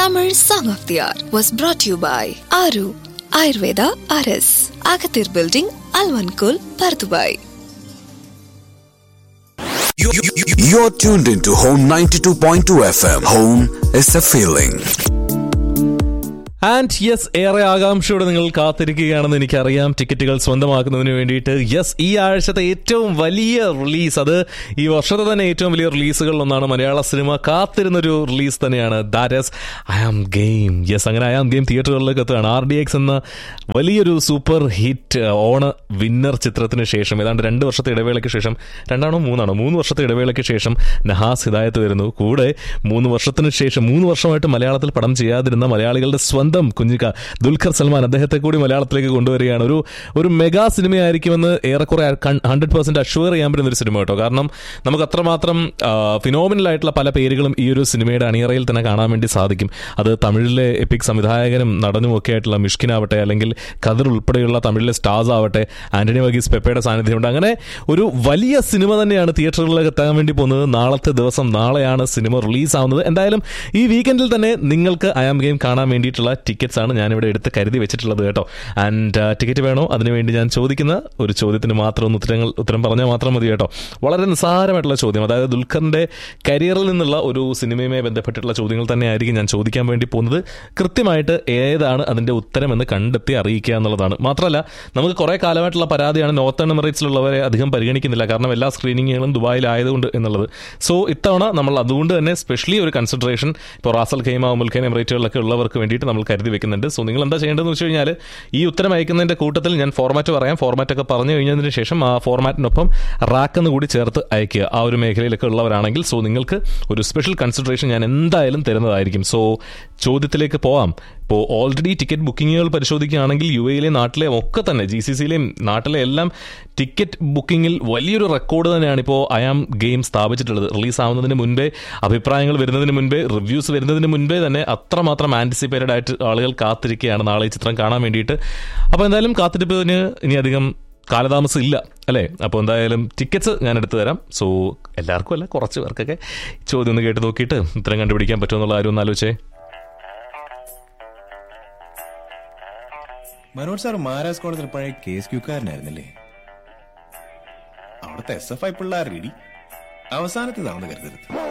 Tamil Song of the Hour was brought to you by Aru Ayurveda RS, Agathir Building, Alvankul, Pardubai. You- you- you- You're tuned into Home 92.2 FM. Home is a feeling. And yes ഏറെ ആകാംക്ഷയോടെ നിങ്ങൾ കാത്തിരിക്കുകയാണെന്ന് എനിക്കറിയാം ടിക്കറ്റുകൾ സ്വന്തമാക്കുന്നതിന് വേണ്ടിയിട്ട് yes ഈ ആഴ്ചത്തെ ഏറ്റവും വലിയ റിലീസ് അത് ഈ വർഷത്തെ തന്നെ ഏറ്റവും വലിയ റിലീസുകളിൽ ഒന്നാണ് മലയാള സിനിമ കാത്തിരുന്നൊരു റിലീസ് തന്നെയാണ് that is I am game yes അങ്ങനെ ഐ ആം ഗെയിം തിയേറ്ററുകളിലേക്ക് എത്തുകയാണ് ആർ ഡി എക്സ് എന്ന വലിയൊരു സൂപ്പർ ഹിറ്റ് ഓണ വിന്നർ ചിത്രത്തിന് ശേഷം ഏതാണ്ട് രണ്ട് വർഷത്തെ ഇടവേളയ്ക്ക് ശേഷം രണ്ടാണോ മൂന്നാണോ മൂന്ന് വർഷത്തെ ഇടവേളയ്ക്ക് ശേഷം നഹാസ് ഹിദായത്ത് വരുന്നു കൂടെ മൂന്ന് വർഷത്തിന് ശേഷം മൂന്ന് വർഷമായിട്ട് മലയാളത്തിൽ പടം ചെയ്യാതിരുന്ന മലയാളികളുടെ സ്വന്തം കുഞ്ഞിക്ക ദുൽഖർ സൽമാൻ അദ്ദേഹത്തെ കൂടി മലയാളത്തിലേക്ക് കൊണ്ടുവരികയാണ് ഒരു ഒരു മെഗാ സിനിമയായിരിക്കുമെന്ന് ഏറെക്കുറെ ഹൺഡ്രഡ് പെർസെന്റ് അഷ്വർ ചെയ്യാൻ പറ്റുന്ന ഒരു സിനിമ കേട്ടോ കാരണം നമുക്ക് അത്രമാത്രം ഫിനോമിനൽ ആയിട്ടുള്ള പല പേരുകളും ഈ ഒരു സിനിമയുടെ അണിയറയിൽ തന്നെ കാണാൻ വേണ്ടി സാധിക്കും അത് തമിഴിലെ എപ്പിക് സംവിധായകനും നടനും ഒക്കെ ആയിട്ടുള്ള മിഷ്കിനാവട്ടെ അല്ലെങ്കിൽ ഖദർ ഉൾപ്പെടെയുള്ള തമിഴിലെ സ്റ്റാർസ് ആവട്ടെ ആന്റണി വഗീസ് പെപ്പയുടെ സാന്നിധ്യമുണ്ട് അങ്ങനെ ഒരു വലിയ സിനിമ തന്നെയാണ് തിയേറ്ററുകളിലേക്ക് എത്താൻ വേണ്ടി പോകുന്നത് നാളത്തെ ദിവസം നാളെയാണ് സിനിമ റിലീസ് ആവുന്നത് എന്തായാലും ഈ വീക്കെൻഡിൽ തന്നെ നിങ്ങൾക്ക് ഐ ആം ഗെയിം കാണാൻ വേണ്ടിയിട്ടുള്ള ടിക്കറ്റ്സ് ആണ് ഞാനിവിടെ എടുത്ത് കരുതി വെച്ചിട്ടുള്ളത് കേട്ടോ ആൻഡ് ടിക്കറ്റ് വേണോ അതിനുവേണ്ടി ഞാൻ ചോദിക്കുന്ന ഒരു ചോദ്യത്തിന് മാത്രം ഒന്ന് ഉത്തരങ്ങൾ ഉത്തരം പറഞ്ഞാൽ മാത്രം മതി കേട്ടോ വളരെ നിസ്സാരമായിട്ടുള്ള ചോദ്യം അതായത് ദുൽഖറിന്റെ കരിയറിൽ നിന്നുള്ള ഒരു സിനിമയുമായി ബന്ധപ്പെട്ടിട്ടുള്ള ചോദ്യങ്ങൾ തന്നെ ആയിരിക്കും ഞാൻ ചോദിക്കാൻ വേണ്ടി പോകുന്നത് കൃത്യമായിട്ട് ഏതാണ് അതിന്റെ ഉത്തരം എന്ന് കണ്ടെത്തി അറിയിക്കുക എന്നുള്ളതാണ് മാത്രമല്ല നമുക്ക് കുറെ കാലമായിട്ടുള്ള പരാതിയാണ് നോർത്തേൺ എമിറേറ്റ്സിലുള്ളവരെ അധികം പരിഗണിക്കുന്നില്ല കാരണം എല്ലാ സ്ക്രീനിങ്ങുകളും ദുബായിലായതുകൊണ്ട് എന്നുള്ളത് സോ ഇത്തവണ നമ്മൾ അതുകൊണ്ട് തന്നെ സ്പെഷ്യലി ഒരു കൺസിഡറേഷൻ ഇപ്പോൾ റാസൽ ഖൈമ മുൽഖൈൻ എമിറേറ്റുകളിലൊക്കെ ഉള്ളവർക്ക് വേണ്ടിയിട്ട് നമ്മൾ കരുതി വെക്കുന്നുണ്ട് സോ നിങ്ങൾ എന്താ ചെയ്യേണ്ടതെന്ന് വെച്ച് കഴിഞ്ഞാൽ ഈ ഉത്തരം അയക്കുന്നതിന്റെ കൂട്ടത്തിൽ ഞാൻ ഫോർമാറ്റ് പറയാം ഫോർമാറ്റ് ഒക്കെ പറഞ്ഞു കഴിഞ്ഞതിന് ശേഷം ആ ഫോർമാറ്റിനൊപ്പം റാക്ക് എന്ന് കൂടി ചേർത്ത് അയക്കുക ആ ഒരു മേഖലയിലൊക്കെ ഉള്ളവരാണെങ്കിൽ സോ നിങ്ങൾക്ക് ഒരു സ്പെഷ്യൽ കൺസിഡറേഷൻ ഞാൻ എന്തായാലും തരുന്നതായിരിക്കും സോ ചോദ്യത്തിലേക്ക് പോവാം ഇപ്പോൾ ഓൾറെഡി ടിക്കറ്റ് ബുക്കിങ്ങുകൾ പരിശോധിക്കുകയാണെങ്കിൽ യു എയിലെ നാട്ടിലെ ഒക്കെ തന്നെ ജി സി സിയിലെയും നാട്ടിലെ എല്ലാം ടിക്കറ്റ് ബുക്കിങ്ങിൽ വലിയൊരു റെക്കോർഡ് തന്നെയാണ് ഇപ്പോൾ ഐ ആം ഗെയിം സ്ഥാപിച്ചിട്ടുള്ളത് റിലീസ് ആവുന്നതിന് മുൻപേ അഭിപ്രായങ്ങൾ വരുന്നതിന് മുൻപേ റിവ്യൂസ് വരുന്നതിന് മുൻപേ തന്നെ അത്രമാത്രം ആൻറ്റിസിപ്പേറ്റഡ് ആയിട്ട് ആളുകൾ കാത്തിരിക്കുകയാണ് നാളെ ഈ ചിത്രം കാണാൻ വേണ്ടിയിട്ട് അപ്പോൾ എന്തായാലും കാത്തിരിപ്പതിന് ഇനി അധികം കാലതാമസം ഇല്ല അല്ലേ അപ്പോൾ എന്തായാലും ടിക്കറ്റ്സ് ഞാൻ എടുത്തു തരാം സോ എല്ലാവർക്കും അല്ല കുറച്ച് പേർക്കൊക്കെ ചോദ്യം ഒന്ന് കേട്ട് നോക്കിയിട്ട് ഉത്തരം കണ്ടുപിടിക്കാൻ പറ്റുമെന്നുള്ള ആരും ഒന്ന് ആലോചിച്ചേ മനോജ് സാർ മഹാരാജ് കോളേജിൽ പഴയ കേസ് ക്യൂക്കാരനായിരുന്നല്ലേ അവിടുത്തെ എസ് എഫ് ഐ പിള്ളേർ ഇടി അവസാനത്തേതാണെന്ന് കരുതരുത്